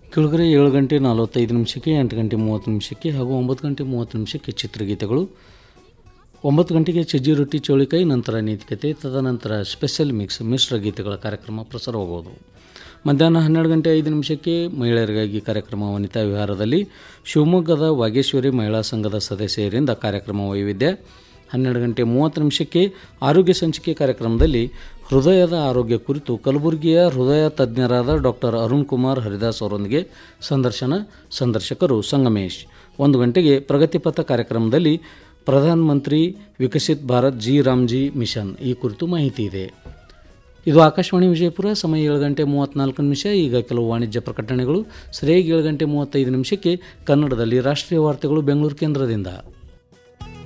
ಕೆಳಗರೆ ಏಳು ಗಂಟೆ ನಲವತ್ತೈದು ನಿಮಿಷಕ್ಕೆ ಎಂಟು ಗಂಟೆ ಮೂವತ್ತು ನಿಮಿಷಕ್ಕೆ ಹಾಗೂ ಒಂಬತ್ತು ಗಂಟೆ ಮೂವತ್ತು ನಿಮಿಷಕ್ಕೆ ಚಿತ್ರಗೀತೆಗಳು ಒಂಬತ್ತು ಗಂಟೆಗೆ ಸಜ್ಜಿ ರೊಟ್ಟಿ ಚೋಳಿಕಾಯಿ ನಂತರ ನೀತಿಕತೆ ತದನಂತರ ಸ್ಪೆಷಲ್ ಮಿಕ್ಸ್ ಮಿಶ್ರ ಗೀತೆಗಳ ಕಾರ್ಯಕ್ರಮ ಪ್ರಸಾರವಾಗುವುದು ಮಧ್ಯಾಹ್ನ ಹನ್ನೆರಡು ಗಂಟೆ ಐದು ನಿಮಿಷಕ್ಕೆ ಮಹಿಳೆಯರಿಗಾಗಿ ಕಾರ್ಯಕ್ರಮ ವನಿತಾ ವಿಹಾರದಲ್ಲಿ ಶಿವಮೊಗ್ಗದ ವಾಗೇಶ್ವರಿ ಮಹಿಳಾ ಸಂಘದ ಸದಸ್ಯರಿಂದ ಕಾರ್ಯಕ್ರಮ ವೈವಿಧ್ಯ ಹನ್ನೆರಡು ಗಂಟೆ ಮೂವತ್ತು ನಿಮಿಷಕ್ಕೆ ಆರೋಗ್ಯ ಸಂಚಿಕೆ ಕಾರ್ಯಕ್ರಮದಲ್ಲಿ ಹೃದಯದ ಆರೋಗ್ಯ ಕುರಿತು ಕಲಬುರಗಿಯ ಹೃದಯ ತಜ್ಞರಾದ ಡಾಕ್ಟರ್ ಅರುಣ್ ಕುಮಾರ್ ಹರಿದಾಸ್ ಅವರೊಂದಿಗೆ ಸಂದರ್ಶನ ಸಂದರ್ಶಕರು ಸಂಗಮೇಶ್ ಒಂದು ಗಂಟೆಗೆ ಪ್ರಗತಿಪಥ ಕಾರ್ಯಕ್ರಮದಲ್ಲಿ ಪ್ರಧಾನ ಮಂತ್ರಿ Viksit Bharat G RAM G mission ಈ ಕುರಿತು ಮಾಹಿತಿ ಇದೆ ಇದು ಆಕಾಶವಾಣಿ ವಿಜಯಪುರ ಸಮಯ ಏಳು ಗಂಟೆ ಮೂವತ್ತ್ನಾಲ್ಕು ನಿಮಿಷ ಈಗ ಕೆಲವು ವಾಣಿಜ್ಯ ಪ್ರಕಟಣೆಗಳು ಸರಿಯಾಗಿ ಏಳು ಗಂಟೆ ಮೂವತ್ತೈದು ನಿಮಿಷಕ್ಕೆ ಕನ್ನಡದಲ್ಲಿ ರಾಷ್ಟ್ರೀಯ ವಾರ್ತೆಗಳು ಬೆಂಗಳೂರು ಕೇಂದ್ರದಿಂದ